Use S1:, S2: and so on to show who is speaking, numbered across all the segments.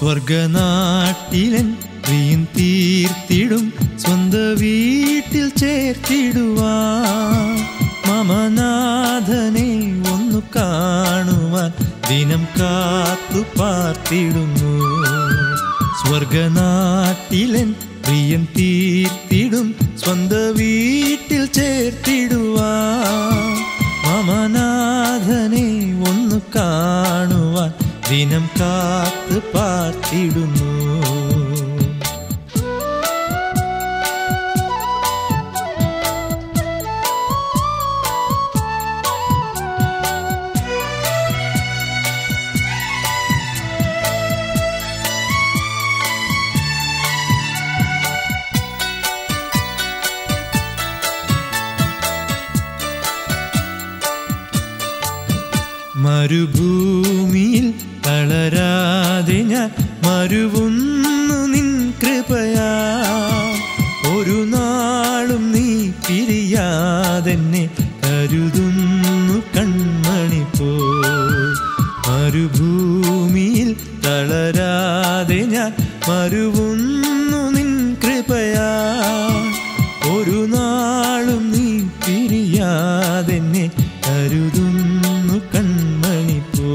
S1: സ്വർഗനാട്ടിലൻ പ്രിയൻ തീർത്തിടും സ്വന്ത വീട്ടിൽ ചേർത്തിടുവാൻ മമനാഥനെ ഒന്നു കാണുവാൻ ദിനം കാത്തു പാർത്തിടുന്നു സ്വർഗനാട്ടിലൻ പ്രിയൻ തീർത്തിടും സ്വന്ത വീട്ടിൽ ചേർത്തിടുവാൻ മമനാഥനെ ഒന്നു കാണുവാൻ ദിനം കാത്ത് പാർത്തിടുന്നു മരുഭൂമിയിൽ തളരാതെ ഞാൻ മരുവുന്നു നിൻ കൃപയാ ഒരു നാളും നീ പിരിയാതെന്നെ കരുതുന്നു കൺമണി പോ മരുഭൂമിയിൽ തളരാതെ ഞാൻ മരുവുന്നു നിൻ കൃപയാ ഒരു നാളും നീ പിരിയാതെന്നെ കരുതുന്നു കൺമണി പോ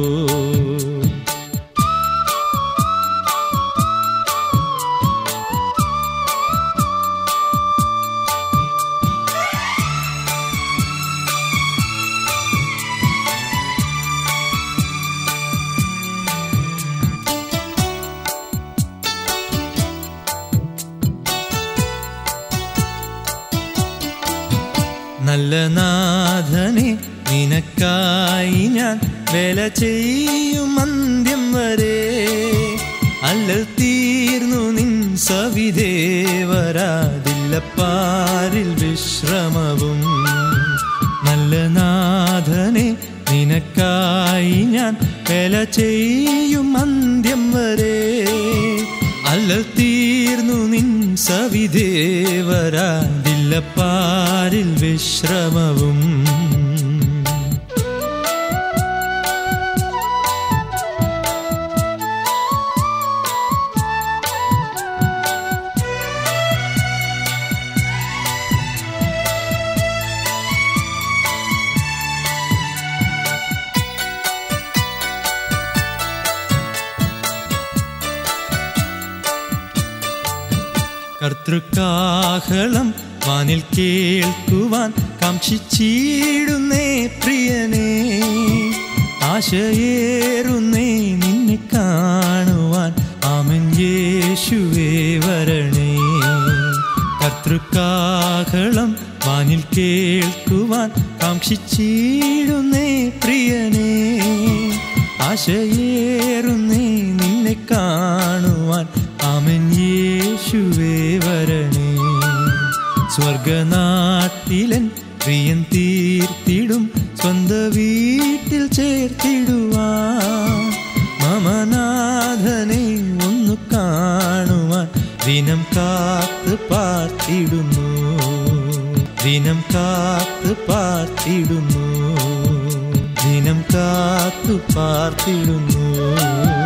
S1: നല്ല നാഥനെ നിനക്കായി ഞാൻ വേല ചെയ്യും അന്ത്യം വരെ അല്ലൽ തീർന്നു നിൻ സവിദേവരാതില്ല പാരിൽ വിശ്രമവും നല്ല നാഥനെ നിനക്കായി ഞാൻ വേല ചെയ്യും അന്ത്യം വരെ അല്ലൽ തീർന്നു നിൻ സവിദേവരാതില്ല പാരിൽ വിശ്രമവും കർത്തൃക്കാഹളം വാനിൽ കേൾക്കുവാൻ കാക്ഷിച്ചിടുന്നേ പ്രിയനേ ആശയേറുന്നേ നിന്നെ കാണുവാൻ ആമൻ യേശുവേ വരണേ കർത്തൃക്കാഹളം വാനിൽ കേൾക്കുവാൻ കാക്ഷിച്ചിടുന്നേ പ്രിയനേ ആശയേറുന്നേ നിന്നെ കാണുവാൻ ആമൻ യേശുവേ വരണേ സ്വർഗനാട്ടിലൻ പ്രിയൻ തീർത്തിടും സ്വന്ത വീട്ടിൽ ചേർത്തിടുവാൻ മമനാഥനെ ഒന്നു കാണുവാൻ ദിനം കാത്ത് പാർത്തിടുന്നു ദിനം കാത്ത് പാർത്തിടുന്നു ദിനം കാത്തു പാർത്തിടുന്നു